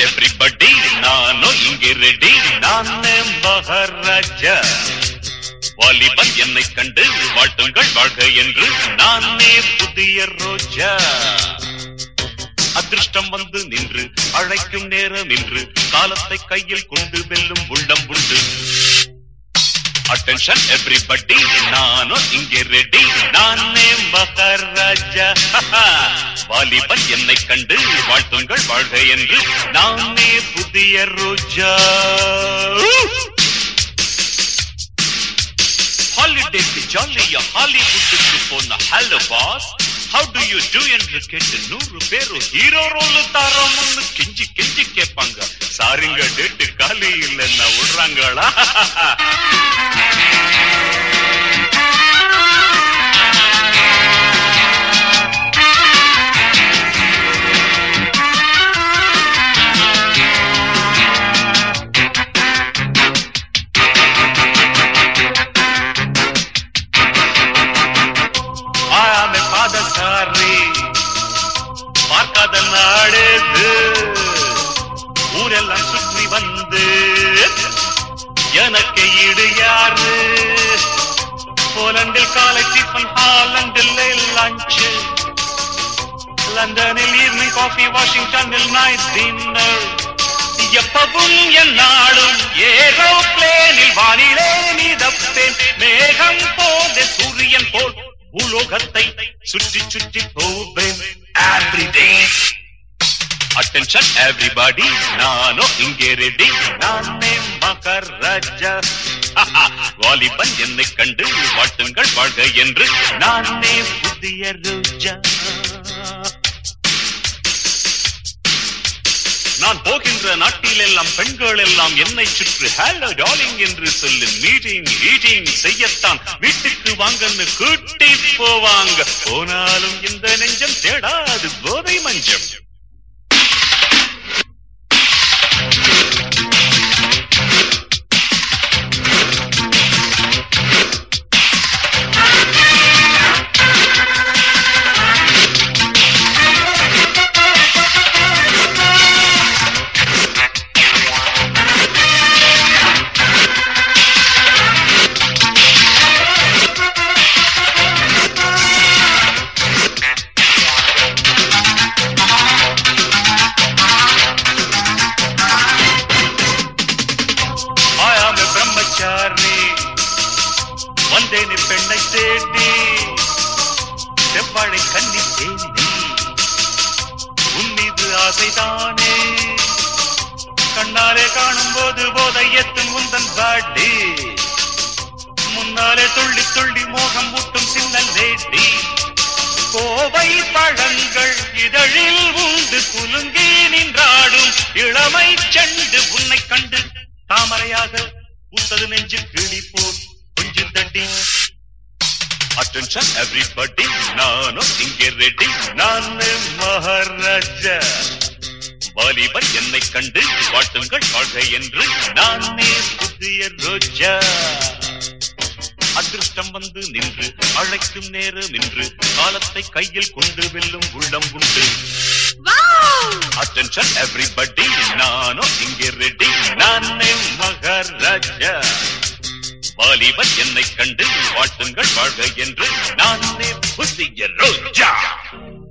everybody நானும் இங்கே ready நானே மகாராஜா வாலிபன் என்னை கண்டு வாழ்த்துங்கள் வாழ்க என்று நானே புதிய ரோஜா அதிர்ஷ்டம் வந்து நின்று அழைக்கும் நேரம் இன்று காலத்தை கையில் கொண்டு வெல்லும் உள்ளம் உண்டு அட்டென்ஷன் எவ்ரிபடி நானும் இங்கே ரெடி நானே மகாராஜா வாலிபன் என்னை கண்டு வாழ்த்துங்கள் வாழ்க என்று நானே புதிய ரோஜா ஹாலிடேக்கு ஜாலியா ஹாலிவுட்டுக்கு போன hello boss how do you do என்று கேட்டு நூறு பேரு ஹீரோ ரோல் தாரோம்னு கெஞ்சி கெஞ்சி கேட்பாங்க சாரிங்க டேட்டு காலி இல்லைன்னா விடுறாங்களா ஆயாமே பாதசாரி பார்க்காத நாடுது ஊரெல்லாம் சுற்றி வந்து எனக்கு ஈடு யாரு போலண்டில் காலை டிஃபன் ஹாலண்டில் லஞ்ச் லண்டனில் ஈவினிங் காஃபி வாஷிங்டனில் நைட் டின்னர் எப்பவும் என் நாடும் ஏரோப்ளேனில் வானிலே மிதப்பேன் மேகம் போல சூரியன் போல் பூலோகத்தை சுற்றி சுற்றி போவேன் எவ்ரிடே அட்டென்ஷன் எவ்ரிபடி நானும் இங்கே ரெடி நானே மகராஜா வாலிபன் என்னை கண்டு வாழ்த்துங்கள் வாழ்க என்று நானே புதிய ரோஜா நான் போகின்ற நாட்டில் எல்லாம் பெண்கள் எல்லாம் என்னை சுற்றி ஹலோ டார்லிங் என்று சொல்லி மீட்டிங் ஈட்டிங் செய்யத்தான் வீட்டுக்கு வாங்கன்னு கூட்டி போவாங்க போனாலும் இந்த நெஞ்சம் தேடாது போதை மஞ்சம் ஆயாம பிரம்மச்சாரி வந்தேனே பெண்ணை தேடி செவ்வாழை கண்ணி தேடி உன் மீது ஆசைதானே கண்ணாலே காணும் போது போதை எத்தும் முந்தன் பாடி முன்னாலே துள்ளி துள்ளி மோகம் ஊட்டும் சின்ன லேடி கோவை பழங்கள் இதழில் உண்டு குலுங்கி நின்றாடும் இளமை செண்டு உன்னை கண்டு தாமரையாக உத்தது நெஞ்சு கிளி போல் கொஞ்சம் தட்டி அட்டென்ஷன் எவ்ரிபடி நானும் இங்கே ரெடி நான் மகாராஜா வாலிபன் என்னை கண்டு வாழ்த்துங்கள் வாழ்க என்று நானே புதிய ரோஜா அதிர்ஷ்டம் வந்து நின்று அழைக்கும் நேரம் இன்று காலத்தை கையில் கொண்டு வெல்லும் உள்ளம் உண்டு அட்டென்ஷன் எவ்ரிபடி நானும் இங்கே ரெடி நானே மகாராஜா வாலிபன் என்னை கண்டு வாழ்த்துங்கள் வாழ்க என்று நானே புதிய ரோஜா